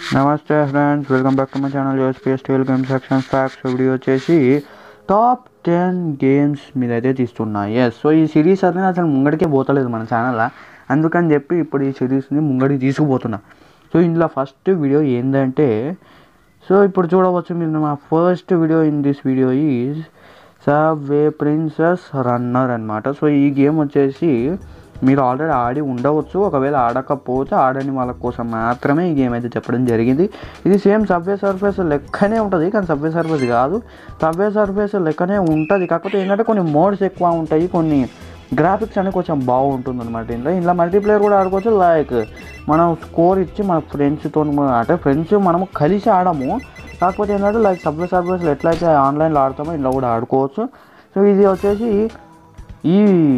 నమస్తే friends welcome back to my channel USPS twelve game section facts video వచ్చేసి top ten games మీద అయితే తీస్తున్నా ఎస్ సో ఈ సిరీస్ అనేది అసలు ముంగడికే పోతలేదు మన ఛానల్లో అందుకని చెప్పి ఇప్పుడు ఈ సిరీస్ని ముంగడికి తీసుకుపోతున్నా సో ఇందులో ఫస్ట్ వీడియో ఏంటంటే సో ఇప్పుడు చూడవచ్చు మీరు మా first video in this video is Subway Princess Runner అనమాట సో ఈ గేమ్ వచ్చేసి మీరు ఆల్రెడీ ఆడి ఉండవచ్చు ఒకవేళ ఆడకపోతే ఆడని వాళ్ళ కోసం మాత్రమే ఈ గేమ్ అయితే చెప్పడం జరిగింది ఇది సేమ్ సబ్వే సర్ఫేస్ లెక్కనే ఉంటుంది కానీ సబ్వే సర్ఫేస్ కాదు సబ్వే సర్ఫేస్ లెక్కనే ఉంటుంది కాకపోతే ఏంటంటే కొన్ని మోడ్స్ ఎక్కువ ఉంటాయి కొన్ని గ్రాఫిక్స్ అనేది కొంచెం బాగుంటుంది అనమాట ఇందులో ఇందులో మల్టీప్లేయర్ కూడా ఆడుకోవచ్చు లైక్ మనం స్కోర్ ఇచ్చి మన ఫ్రెండ్స్తో అంటే ఫ్రెండ్స్ మనము కలిసి ఆడము కాకపోతే ఏంటంటే లైక్ సబ్వే సర్వీస్లో ఎట్లయితే ఆన్లైన్లో ఆడతామో ఇంట్లో కూడా ఆడుకోవచ్చు సో ఇది వచ్చేసి ఈ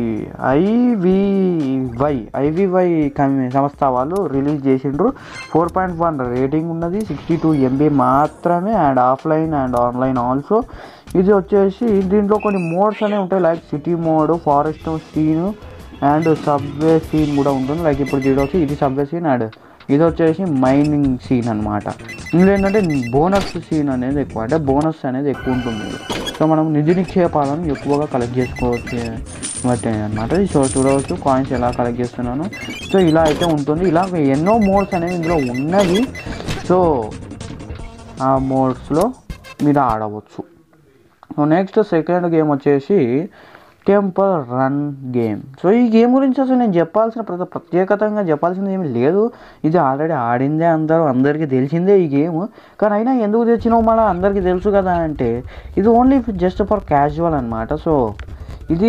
ఐవివై ఐవివై సంస్థ వాళ్ళు రిలీజ్ చేసిండ్రు ఫోర్ పాయింట్ వన్ రేటింగ్ ఉన్నది సిక్స్టీ టూ ఎంబీ మాత్రమే and offline and online also ఇది వచ్చేసి దీంట్లో కొన్ని మోడ్స్ అనేవి ఉంటాయి like city mode forest scene and subway scene కూడా ఉంటుంది లైక్ ఇప్పుడు చూడవచ్చు ఇది సబ్వే సీన్ అండ్ ఇది వచ్చేసి మైనింగ్ సీన్ అనమాట ఇందులో ఏంటంటే బోనస్ సీన్ అనేది ఎక్కువ అంటే బోనస్ అనేది ఎక్కువ ఉంటుంది సో మనం నిధి నిక్షేపాలను ఎక్కువగా కలెక్ట్ చేసుకోవచ్చు బట్టి అనమాట సో చూడవచ్చు కాయిన్స్ ఎలా కలెక్ట్ చేస్తున్నాను సో ఇలా అయితే ఉంటుంది ఇలా ఎన్నో మోడ్స్ అనేవి ఇందులో ఉన్నవి సో ఆ మోడ్స్లో మీరు ఆడవచ్చు సో నెక్స్ట్ సెకండ్ గేమ్ వచ్చేసి టెంపుల్ రన్ గేమ్ సో ఈ గేమ్ గురించి అసలు నేను చెప్పాల్సిన ప్రతి ప్రత్యేకతంగా చెప్పాల్సింది ఏమి లేదు ఇది ఆల్రెడీ ఆడిందే అందరూ అందరికీ తెలిసిందే ఈ గేమ్ కానీ అయినా ఎందుకు తెచ్చినావు మళ్ళీ అందరికీ తెలుసు కదా అంటే ఇది ఓన్లీ జస్ట్ ఫర్ క్యాజువల్ అనమాట సో ఇది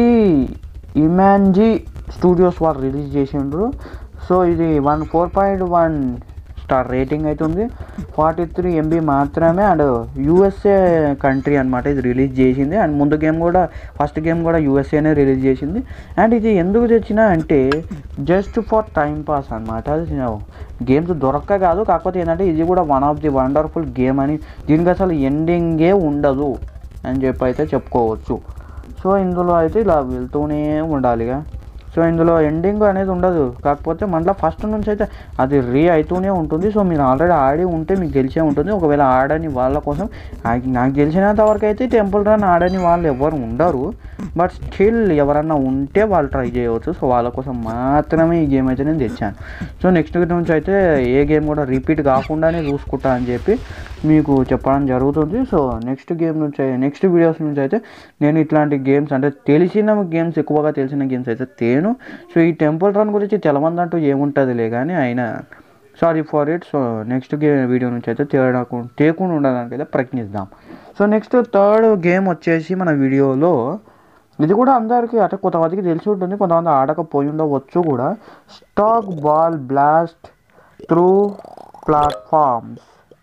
ఇమాన్జీ స్టూడియోస్ వాళ్ళు రిలీజ్ చేసిండ్రు సో ఇది one four point one star rating అయితే ఉంది ఫార్టీ త్రీ ఎంబీ మాత్రమే అండ్ యూఎస్ఏ కంట్రీ అనమాట ఇది రిలీజ్ చేసింది అండ్ ముందు గేమ్ కూడా ఫస్ట్ గేమ్ కూడా యూఎస్ఏనే రిలీజ్ చేసింది అండ్ ఇది ఎందుకు తెచ్చినా అంటే జస్ట్ ఫర్ టైం పాస్ అనమాట అది గేమ్స్ దొరక్క కాదు కాకపోతే ఏంటంటే ఇది కూడా one of the wonderful game అని దీనికి అసలు ఎండింగే ఉండదు అని చెప్పి అయితే చెప్పుకోవచ్చు సో ఇందులో అయితే ఇలా వెళ్తూనే ఉండాలిగా సో ఇందులో ఎండింగ్ అనేది ఉండదు కాకపోతే మళ్ళీ ఫస్ట్ నుంచి అయితే అది రీ అవుతూనే ఉంటుంది సో మీరు ఆల్రెడీ ఆడి ఉంటే మీకు తెలిసే ఉంటుంది ఒకవేళ ఆడని వాళ్ళ కోసం నాకు నాకు తెలిసినంత వరకు అయితే టెంపుల్ రన్ ఆడని వాళ్ళు ఎవరు ఉండరు బట్ స్టిల్ ఎవరన్నా ఉంటే వాళ్ళు ట్రై చేయవచ్చు సో వాళ్ళ కోసం మాత్రమే ఈ గేమ్ అయితే నేను తెచ్చాను సో నెక్స్ట్ నుంచి అయితే ఏ గేమ్ కూడా రిపీట్ కాకుండానే చూసుకుంటా అని చెప్పి మీకు చెప్పడం జరుగుతుంది సో నెక్స్ట్ గేమ్ నుంచి నెక్స్ట్ వీడియోస్ నుంచి అయితే నేను ఇట్లాంటి గేమ్స్ అంటే తెలిసిన గేమ్స్ ఎక్కువగా తెలిసిన గేమ్స్ అయితే తేను సో ఈ టెంపుల్ రన్ గురించి తెలవంది అంటూ ఏముంటుందిలే కానీ అయినా sorry for it so next గే వీడియో నుంచి అయితే తేడా తేకుండా ఉండడానికి అయితే ప్రయత్నిద్దాం సో నెక్స్ట్ థర్డ్ గేమ్ వచ్చేసి మన వీడియోలో ఇది కూడా అందరికీ అంటే కొంతమందికి తెలిసి ఉంటుంది కొంతమంది ఆడకపోయి ఉండవచ్చు కూడా stack ball blast through platforms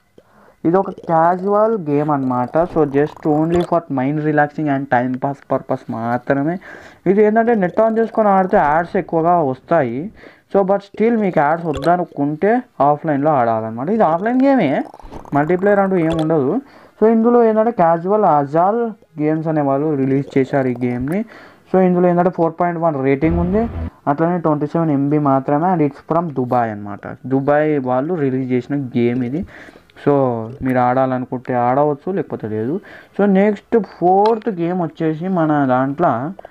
ఇది ఒక క్యాజువల్ గేమ్ అనమాట so just only for mind relaxing and time pass purpose మాత్రమే ఇది ఏంటంటే నెట్ ఆన్ చేసుకొని ఆడితే యాడ్స్ ఎక్కువగా వస్తాయి సో బట్ స్టిల్ మీకు యాడ్స్ వద్దనుకుంటే ఆఫ్లైన్లో ఆడాలన్నమాట ఇది ఆఫ్లైన్ గేమే మల్టీప్లేయర్ అంటూ ఏమి ఉండదు సో ఇందులో ఏంటంటే క్యాజువల్ అజాల్ గేమ్స్ అనే వాళ్ళు రిలీజ్ చేశారు ఈ గేమ్ని సో ఇందులో ఏంటంటే ఫోర్ పాయింట్ వన్ రేటింగ్ ఉంది అట్లనే ట్వంటీ సెవెన్ ఎంబీ మాత్రమే అండ్ ఇట్స్ ఫ్రమ్ దుబాయ్ అనమాట దుబాయ్ వాళ్ళు రిలీజ్ చేసిన గేమ్ ఇది సో మీరు ఆడాలనుకుంటే ఆడవచ్చు లేకపోతే లేదు సో నెక్స్ట్ ఫోర్త్ గేమ్ వచ్చేసి మన దాంట్లో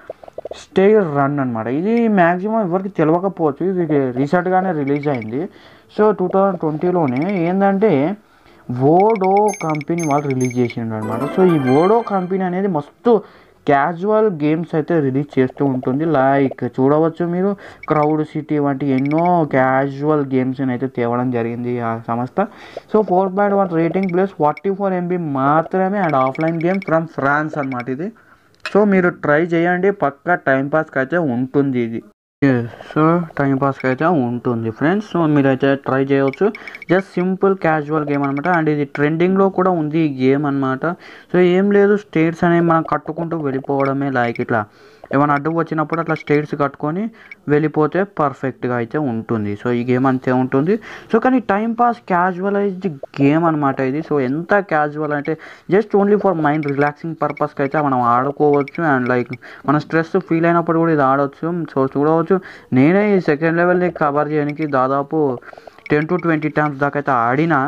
స్టే రన్ అనమాట ఇది మ్యాక్సిమం ఎవరికి తెలియకపోవచ్చు ఇది రీసెంట్గానే రిలీజ్ అయింది సో టూ థౌజండ్ ట్వంటీలోనే ఏంటంటే ఓడో కంపెనీ వాళ్ళు రిలీజ్ చేసిండ్రు అనమాట సో ఈ ఓడో కంపెనీ అనేది మస్తు క్యాజువల్ గేమ్స్ అయితే రిలీజ్ చేస్తూ ఉంటుంది లైక్ చూడవచ్చు మీరు క్రౌడ్ సిటీ వంటి ఎన్నో క్యాజువల్ గేమ్స్ అయితే తేవడం జరిగింది ఆ సంస్థ so four point one rating plus forty four MB మాత్రమే and offline game from France అనమాట ఇది సో మీరు ట్రై చేయండి పక్కా టైంపాస్కి అయితే ఉంటుంది ఇది సో టైం పాస్కి అయితే ఉంటుంది ఫ్రెండ్స్ సో మీరైతే ట్రై చేయవచ్చు జస్ట్ సింపుల్ క్యాజువల్ గేమ్ అనమాట అండ్ ఇది ట్రెండింగ్లో కూడా ఉంది ఈ గేమ్ అనమాట సో ఏం లేదు స్టేట్స్ అనేవి మనం కట్టుకుంటూ వెళ్ళిపోవడమే లైక్ ఇట్లా ఏమైనా అడ్డు వచ్చినప్పుడు అట్లా స్టేట్స్ కట్టుకొని వెళ్ళిపోతే పర్ఫెక్ట్గా అయితే ఉంటుంది సో ఈ గేమ్ అంతే ఉంటుంది సో కానీ టైం పాస్ క్యాజువలైజ్డ్ గేమ్ అనమాట ఇది సో ఎంత క్యాజువల్ అంటే just only for mind relaxing పర్పస్కి అయితే మనం ఆడుకోవచ్చు అండ్ లైక్ మన స్ట్రెస్ ఫీల్ అయినప్పుడు కూడా ఇది ఆడవచ్చు సో చూడవచ్చు నేనే ఈ సెకండ్ లెవెల్ని కవర్ చేయడానికి దాదాపు టెన్ టు ట్వంటీ టైమ్స్ దాకా అయితే ఆడినా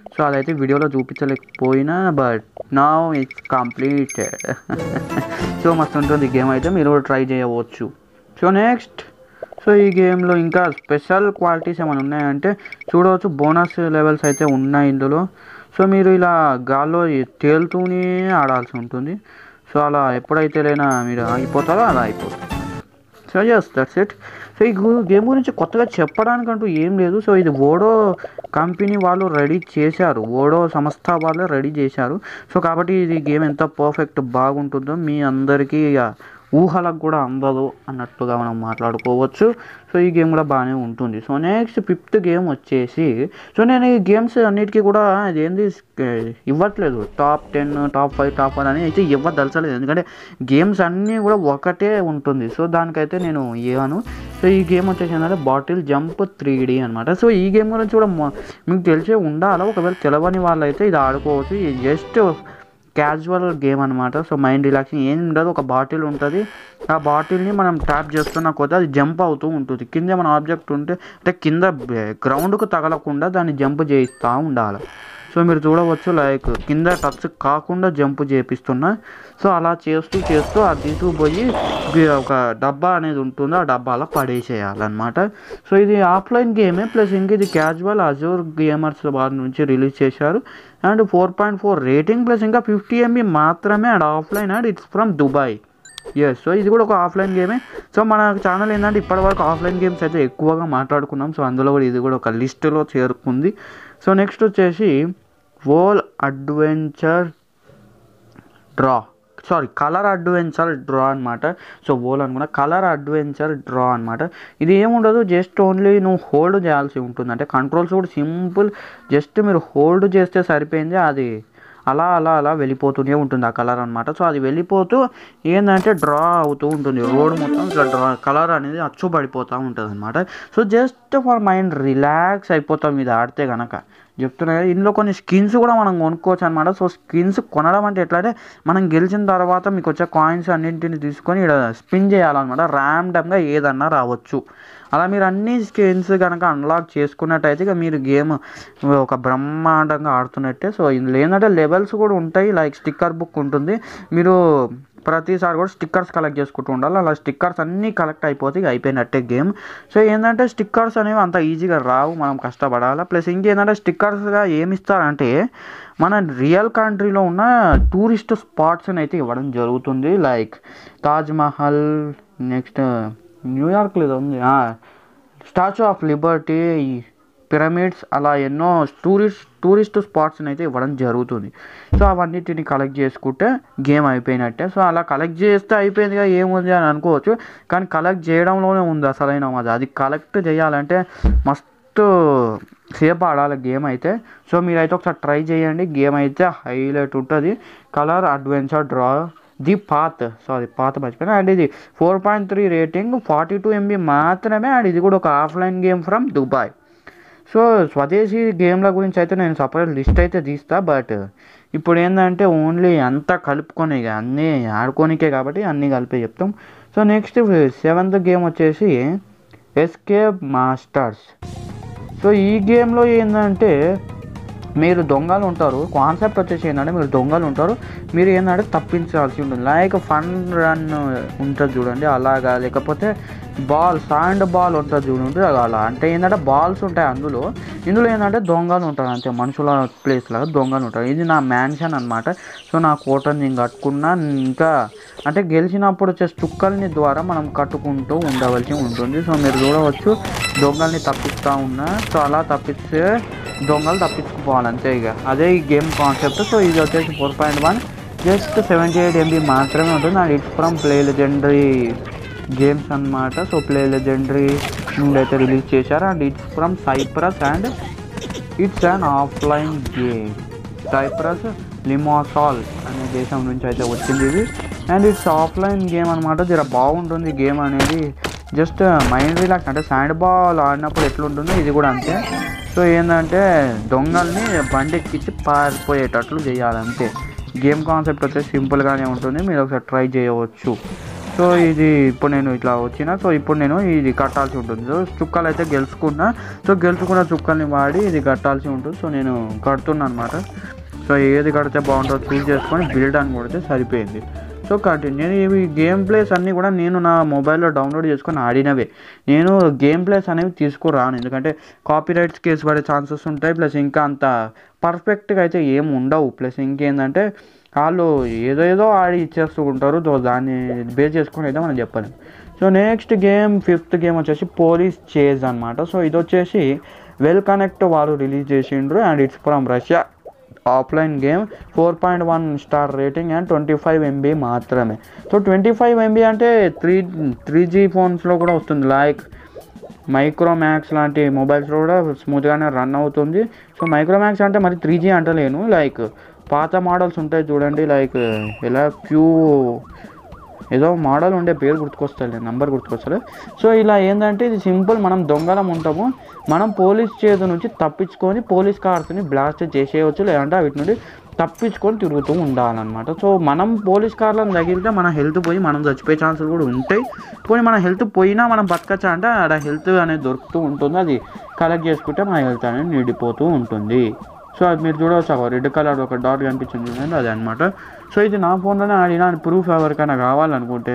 సో అదైతే వీడియోలో చూపించలేకపోయినా బట్ నా ఇట్స్ కంప్లీటెడ్ సో మస్తు ఉంటుంది గేమ్ అయితే మీరు కూడా ట్రై చేయవచ్చు సో నెక్స్ట్ సో ఈ గేమ్లో ఇంకా స్పెషల్ క్వాలిటీస్ ఏమైనా ఉన్నాయంటే చూడవచ్చు బోనస్ లెవెల్స్ అయితే ఉన్నాయి ఇందులో సో మీరు ఇలా గాల్లో తేలుతూనే ఆడాల్సి ఉంటుంది సో అలా ఎప్పుడైతే లేనా మీరు ఆగిపోతారో అలా అయిపోతుంది so yes that's it so ఈ గేమ్ గురించి కొత్తగా చెప్పడానికంటూ ఏం లేదు సో ఇది ఓడో కంపెనీ వాళ్ళు రెడీ చేశారు ఓడో సంస్థ వాళ్ళే రెడీ చేశారు సో కాబట్టి ఇది గేమ్ ఎంత పర్ఫెక్ట్ బాగుంటుందో మీ అందరికీ ఇక ఊహలకు కూడా అందదు అన్నట్టుగా మనం మాట్లాడుకోవచ్చు సో ఈ గేమ్ కూడా బాగానే ఉంటుంది సో నెక్స్ట్ ఫిఫ్త్ గేమ్ వచ్చేసి సో నేను ఈ గేమ్స్ అన్నిటికీ కూడా అదేంది ఇవ్వట్లేదు top ten top five top one అని అయితే ఇవ్వదలచలేదు ఎందుకంటే గేమ్స్ అన్నీ కూడా ఒకటే ఉంటుంది సో దానికైతే నేను ఇవ్వను సో ఈ గేమ్ వచ్చేసి ఏంటంటే బాటిల్ జంప్ త్రీ డి అనమాట సో ఈ గేమ్ గురించి కూడా మొ- మీకు తెలిసే ఉండాలి ఒకవేళ తెలవని వాళ్ళైతే ఇది ఆడుకోవచ్చు ఇది జస్ట్ క్యాజువల్ గేమ్ అనమాట సో మైండ్ రిలాక్సింగ్ ఏం ఉండదు ఒక బాటిల్ ఉంటుంది ఆ బాటిల్ని మనం ట్యాప్ చేస్తున్న కొద్దీ అది జంప్ అవుతూ ఉంటుంది కింద మన ఆబ్జెక్ట్ ఉంటే అంటే కింద గ్రౌండ్కు తగలకుండా దాన్ని జంప్ చేయిస్తూ ఉండాలి సో మీరు చూడవచ్చు లైక్ కింద టచ్ కాకుండా జంప్ చేపిస్తున్నా సో అలా చేస్తూ చేస్తూ అది తీసుకుపోయి గి- ఒక డబ్బా అనేది ఉంటుంది ఆ డబ్బాలో పడేసేయాలన్నమాట సో ఇది ఆఫ్లైన్ గేమే ప్లస్ ఇంక ఇది క్యాజువల్ అజూర్ గేమర్స్ వారి నుంచి రిలీజ్ చేశారు and four point four rating plus ఇంకా ఫిఫ్టీ ఎంబీ మాత్రమే and offline and it's from Dubai yes so ఇది కూడా ఒక ఆఫ్లైన్ గేమే సో మన ఛానల్ ఏంటంటే ఇప్పటివరకు ఆఫ్లైన్ గేమ్స్ అయితే ఎక్కువగా మాట్లాడుకున్నాం సో అందులో కూడా ఇది కూడా ఒక లిస్టులో చేరుకుంది సో నెక్స్ట్ వచ్చేసి వోల్ adventure draw sorry color adventure draw అనమాట సో ఓల్ అనుకున్నా కలర్ అడ్వెంచర్ డ్రా అనమాట ఇది ఏముండదు జస్ట్ ఓన్లీ నువ్వు హోల్డ్ చేయాల్సి ఉంటుంది అంటే కంట్రోల్స్ కూడా సింపుల్ జస్ట్ మీరు హోల్డ్ చేస్తే సరిపోయింది అది అలా అలా అలా వెళ్ళిపోతూనే ఉంటుంది ఆ కలర్ అనమాట సో అది వెళ్ళిపోతూ ఏంటంటే డ్రా అవుతూ ఉంటుంది రోడ్ మొత్తం ఇట్లా డ్రా కలర్ అనేది అచ్చు పడిపోతూ ఉంటుంది అనమాట so just for mind relax అయిపోతాం ఇది ఆడితే కనుక చెప్తున్నా కదా ఇందులో కొన్ని స్కిన్స్ కూడా మనం కొనుక్కోవచ్చు అనమాట సో స్కిన్స్ కొనడం అంటే ఎట్లా అంటే మనం గెలిచిన తర్వాత మీకు వచ్చే కాయిన్స్ అన్నింటిని తీసుకొని ఇక్కడ స్పిన్ చేయాలన్నమాట ర్యాండమ్గా ఏదన్నా రావచ్చు అలా మీరు అన్ని స్కిన్స్ కనుక అన్లాక్ చేసుకున్నట్టయితే ఇక మీరు గేమ్ ఒక బ్రహ్మాండంగా ఆడుతున్నట్టే సో ఇందులో ఏంటంటే లెవెల్స్ కూడా ఉంటాయి లైక్ స్టిక్కర్ బుక్ ఉంటుంది మీరు ప్రతిసారి కూడా స్టిక్కర్స్ కలెక్ట్ చేసుకుంటూ ఉండాలి అలా స్టిక్కర్స్ అన్నీ కలెక్ట్ అయిపోతే ఇక అయిపోయినట్టే గేమ్ సో ఏంటంటే స్టిక్కర్స్ అనేవి అంత ఈజీగా రావు మనం కష్టపడాలి ప్లస్ ఇంకేంటంటే స్టిక్కర్స్గా ఏమి ఇస్తారంటే మన రియల్ కంట్రీలో ఉన్న టూరిస్ట్ స్పాట్స్ని అయితే ఇవ్వడం జరుగుతుంది లైక్ తాజ్ మహల్ నెక్స్ట్ న్యూయార్క్లో ఏదో ఉంది స్టాచ్యూ ఆఫ్ లిబర్టీ పిరమిడ్స్ అలా ఎన్నో టూరిస్ట్ టూరిస్ట్ స్పాట్స్ని అయితే ఇవ్వడం జరుగుతుంది సో అవన్నిటిని కలెక్ట్ చేసుకుంటే గేమ్ అయిపోయినట్టే సో అలా కలెక్ట్ చేస్తే అయిపోయిందిగా ఏముంది అని అనుకోవచ్చు కానీ కలెక్ట్ చేయడంలోనే ఉంది అసలైన మజా అది కలెక్ట్ చేయాలంటే మస్తు సేపు ఆడాలి గేమ్ అయితే సో మీరైతే ఒకసారి ట్రై చేయండి గేమ్ అయితే హైలైట్ ఉంటుంది color adventure draw the path sorry పాత మర్చిపోయినా అండ్ ఇది four point three rating forty two MB మాత్రమే అండ్ ఇది కూడా ఒక offline game from Dubai so స్వదేశీ గేమ్ల గురించి అయితే నేను సపరేట్ లిస్ట్ అయితే తీస్తా బట్ ఇప్పుడు ఏంటంటే ఓన్లీ అంతా కలుపుకొని ఇక అన్నీ ఆడుకోనికే కాబట్టి అన్నీ కలిపి చెప్తాం సో నెక్స్ట్ సెవెంత్ గేమ్ వచ్చేసి ఎస్కేప్ మాస్టర్స్ సో ఈ గేమ్లో ఏంటంటే మీరు దొంగలు ఉంటారు కాన్సెప్ట్ వచ్చేసి ఏంటంటే మీరు దొంగలు ఉంటారు మీరు ఏంటంటే తప్పించాల్సి ఉంటుంది లైక్ ఫన్ రన్ ఉంటుంది చూడండి అలాగా లేకపోతే బాల్ సాండ్ బాల్ ఉంటుంది చూడండి అలా అంటే ఏంటంటే బాల్స్ ఉంటాయి అందులో ఇందులో ఏంటంటే దొంగలు ఉంటారు అంతే మనుషుల ప్లేస్ లాగా దొంగలు ఉంటారు ఇది నా మ్యాన్షన్ అనమాట సో నా కోటని నేను కట్టుకున్నా ఇంకా అంటే గెలిచినప్పుడు వచ్చే చుక్కల్ని ద్వారా మనం కట్టుకుంటూ ఉండవలసి ఉంటుంది సో మీరు చూడవచ్చు దొంగల్ని తప్పిస్తూ ఉన్నా సో అలా తప్పిస్తే దొంగలు తప్పించుకుపోవాలి అంతే ఇక అదే ఈ గేమ్ కాన్సెప్ట్ సో ఇది వచ్చేసి four point one just seventy eight MB మాత్రమే ఉంటుంది and it's from play legendary games అన్నమాట సో ప్లే లెజెండరీ నుండి అయితే రిలీజ్ చేశారు and it's from Cyprus and it's an offline game Cyprus Limassol అనే దేశం నుంచి అయితే వచ్చింది ఇది అండ్ ఇట్స్ ఆఫ్లైన్ గేమ్ అనమాట జర బాగుంటుంది గేమ్ అనేది జస్ట్ మైండ్ రిలాక్స్ అంటే శాండ్ బాల్ ఆడినప్పుడు ఎట్లుంటుందో ఇది కూడా అంతే సో ఏంటంటే దొంగల్ని బండి ఎక్కించి పారిపోయేటట్లు చేయాలి అంతే గేమ్ కాన్సెప్ట్ వచ్చేసి సింపుల్గానే ఉంటుంది మీరు ఒకసారి ట్రై చేయవచ్చు సో ఇది ఇప్పుడు నేను ఇట్లా వచ్చిన సో ఇప్పుడు నేను ఇది కట్టాల్సి ఉంటుంది సో చుక్కలు అయితే గెలుచుకున్నా సో గెలుచుకున్న చుక్కల్ని వాడి ఇది కట్టాల్సి ఉంటుంది సో నేను కడుతున్నా అనమాట సో ఏది కడితే బాగుంటుందో చూస్ చేసుకొని బిల్డ్ అని కొడితే సరిపోయింది సో కంటిన్యూ నేను ఇవి గేమ్ ప్లేస్ అన్నీ కూడా నేను నా మొబైల్లో డౌన్లోడ్ చేసుకొని ఆడినవే నేను గేమ్ ప్లేస్ అనేవి తీసుకురాను ఎందుకంటే కాపీరైట్స్ కేసు పడే ఛాన్సెస్ ఉంటాయి ప్లస్ ఇంకా అంత పర్ఫెక్ట్గా అయితే ఏం ఉండవు ప్లస్ ఇంకేంటంటే వాళ్ళు ఏదో ఏదో ఆడి ఇచ్చేస్తూ ఉంటారు సో దాన్ని బేస్ చేసుకొని అయితే మనం చెప్పలేం so next game fifth game వచ్చేసి పోలీస్ చేజ్ అనమాట సో ఇది వచ్చేసి వెల్ కనెక్ట్ వాళ్ళు రిలీజ్ చేసిండ్రు and it's from Russia offline game four point one star rating and twenty five MB మాత్రమే సో ట్వంటీ ఫైవ్ ఎంబీ అంటే త్రీ త్రీ జీ ఫోన్స్లో కూడా వస్తుంది లైక్ మైక్రోమ్యాక్స్ లాంటి మొబైల్స్లో కూడా స్మూత్గానే రన్ అవుతుంది సో మైక్రోమ్యాక్స్ అంటే మరి త్రీ జీ అంటలేను లైక్ పాత మోడల్స్ ఉంటాయి చూడండి లైక్ ఎలా క్యూ ఏదో మోడల్ ఉండే పేరు గుర్తుకొస్తలే నంబర్ గుర్తుకొస్తలే సో ఇలా ఏంటంటే ఇది సింపుల్ మనం దొంగలం ఉంటాము మనం పోలీస్ చేతి నుంచి తప్పించుకొని పోలీస్ కార్స్ని బ్లాస్ట్ చేసేయవచ్చు లేదంటే వీటి నుండి తప్పించుకొని తిరుగుతూ ఉండాలన్నమాట సో మనం పోలీస్ కార్లను తగిలితే మన హెల్త్ పోయి మనం చచ్చిపోయే ఛాన్సులు కూడా ఉంటాయి పోయి మన హెల్త్ పోయినా మనం బతకచ్చా అంటే ఆడ హెల్త్ అనేది దొరుకుతూ ఉంటుంది అది కలెక్ట్ చేసుకుంటే మన హెల్త్ అనేది నిండిపోతూ ఉంటుంది సో అది మీరు చూడవచ్చు ఒక రెడ్ కలర్ ఒక డాట్ కనిపించింది చూడండి అదే అనమాట సో ఇది నా ఫోన్లోనే ఆడిన ప్రూఫ్ ఎవరికైనా కావాలనుకుంటే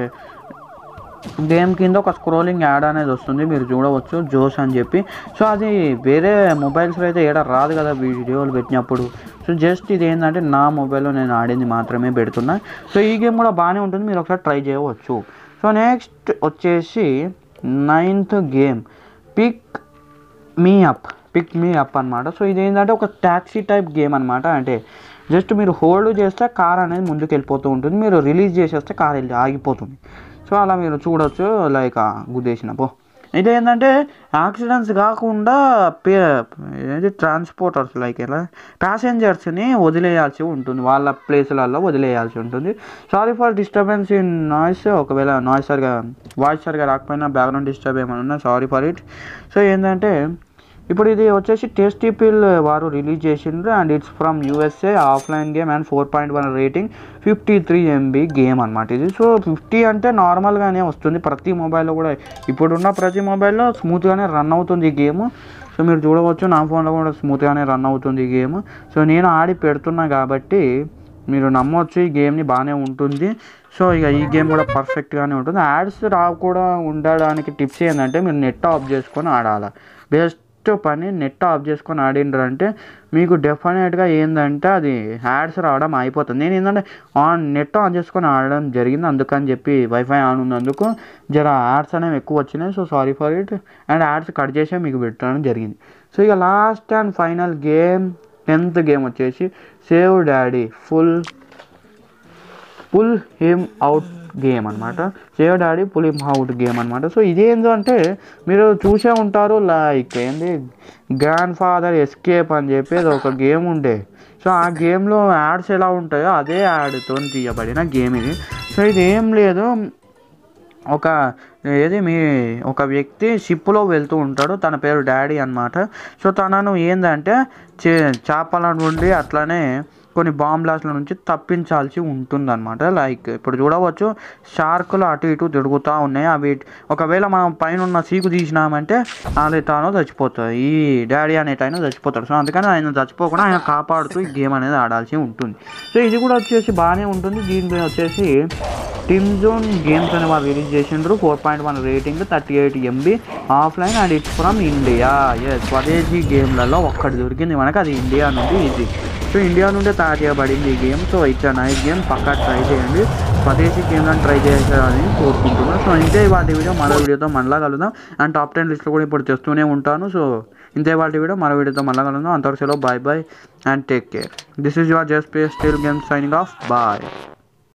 గేమ్ కింద ఒక స్క్రోలింగ్ యాడ్ అనేది వస్తుంది మీరు చూడవచ్చు జోస్ అని చెప్పి సో అది వేరే మొబైల్స్లో అయితే ఏడా రాదు కదా వీడియోలు పెట్టినప్పుడు సో జస్ట్ ఇది ఏంటంటే నా మొబైల్లో నేను ఆడింది మాత్రమే పెడుతున్నా సో ఈ గేమ్ కూడా బాగానే ఉంటుంది మీరు ఒకసారి ట్రై చేయవచ్చు సో నెక్స్ట్ వచ్చేసి ninth game pick me up pick me up అనమాట సో ఇది ఏంటంటే ఒక ట్యాక్సీ టైప్ గేమ్ అనమాట అంటే జస్ట్ మీరు హోల్డ్ చేస్తే కార్ అనేది ముందుకు వెళ్ళిపోతూ ఉంటుంది మీరు రిలీజ్ చేసేస్తే కార్ వెళ్ళి ఆగిపోతుంది సో అలా మీరు చూడొచ్చు లైక్ గుద్దేసిన పో ఇది ఏంటంటే యాక్సిడెంట్స్ కాకుండా పే ఏది ట్రాన్స్పోర్టర్స్ లైక్ ఎలా ప్యాసెంజర్స్ని వదిలేయాల్సి ఉంటుంది వాళ్ళ ప్లేసులలో వదిలేయాల్సి ఉంటుంది sorry for disturbance in noise ఒకవేళ నాయిస్ సరిగా వాయిస్ సరిగా రాకపోయినా బ్యాక్గ్రౌండ్ డిస్టర్బ్ ఏమైనా ఉన్నా సారీ ఫర్ ఇట్ సో ఏంటంటే ఇప్పుడు ఇది వచ్చేసి టేస్టీ పిల్ వారు రిలీజ్ చేసిండ్రు and it's from USA offline game and four point one rating fifty three MB game అనమాట ఇది సో ఫిఫ్టీ అంటే నార్మల్గానే వస్తుంది ప్రతి మొబైల్లో కూడా ఇప్పుడున్న ప్రతి మొబైల్లో స్మూత్గానే రన్ అవుతుంది ఈ గేమ్ సో మీరు చూడవచ్చు నా ఫోన్లో కూడా స్మూత్గానే రన్ అవుతుంది ఈ గేమ్ సో నేను ఆడి పెడుతున్నా కాబట్టి మీరు నమ్మొచ్చు ఈ గేమ్ని బాగానే ఉంటుంది సో ఇక ఈ గేమ్ కూడా పర్ఫెక్ట్గానే ఉంటుంది యాడ్స్ రాకుండా ఉండడానికి టిప్స్ ఏంటంటే మీరు నెట్ ఆఫ్ చేసుకొని ఆడాలి బెస్ట్ పని నెట్ ఆఫ్ చేసుకొని ఆడిండ్రు అంటే మీకు డెఫినెట్గా ఏంటంటే అది యాడ్స్ రావడం అయిపోతుంది నేను ఏంటంటే ఆన్ నెట్ ఆన్ చేసుకొని ఆడడం జరిగింది అందుకని చెప్పి వైఫై ఆన్ ఉన్నందుకు జర యాడ్స్ అనేవి ఎక్కువ వచ్చినాయి so sorry for it and ads cut చేసే మీకు పెట్టడం జరిగింది సో ఇక last and final game tenth game వచ్చేసి save daddy full pull him out game అనమాట save daddy pull him out game అనమాట సో ఇదేంటంటే మీరు చూసే ఉంటారు లైక్ ఏంది గ్రాండ్ ఫాదర్ ఎస్కేప్ అని చెప్పేది ఒక గేమ్ ఉండే సో ఆ గేమ్లో యాడ్స్ ఎలా ఉంటాయో అదే యాడ్తో తీయబడిన గేమ్ ఇది సో ఇది ఏం లేదు ఒక ఏది మీ ఒక వ్యక్తి షిప్లో వెళ్తూ ఉంటాడు తన పేరు డాడీ అనమాట సో తనను ఏంటంటే చే చేపల నుండి అట్లానే కొన్ని బాంబ్ బ్లాస్ట్ల నుంచి తప్పించాల్సి ఉంటుందన్నమాట లైక్ ఇప్పుడు చూడవచ్చు షార్కులు అటు ఇటు తిరుగుతూ ఉన్నాయి అవి ఒకవేళ మనం పైన ఉన్న సీకు తీసినామంటే అది తాను చచ్చిపోతుంది ఈ డాడీ అనేటైనా చచ్చిపోతాడు సో అందుకని ఆయన చచ్చిపోకుండా ఆయన కాపాడుతూ ఈ గేమ్ అనేది ఆడాల్సి ఉంటుంది సో ఇది కూడా వచ్చేసి బాగానే ఉంటుంది దీనిపై వచ్చేసి టిమ్ జోన్ గేమ్స్ అనే వాళ్ళు రిలీజ్ చేసిండ్రు four point one rating thirty eight MB offline and it's from India yes స్వదేశీ గేమ్లలో ఒక్కటి దొరికింది మనకు అది ఇండియా నుండి ఇది సో ఇండియా నుండే తయారు చేయబడింది ఈ game so it's nice game పక్కా ట్రై చేయండి స్వదేశీ గేమ్లను ట్రై చేయాలని కోరుకుంటున్నాను సో ఇంతే వాటి వీడియో మరో వీడియోతో మళ్ళా కలుద్దాం అండ్ టాప్ టెన్ లిస్ట్లో కూడా ఇప్పుడు చేస్తూనే ఉంటాను సో ఇంతే వాటి వీడియో మరో వీడియోతో మళ్ళా కలుద్దాం అంతవరకు సెలవు bye bye and take care this is your just pay still game signing off bye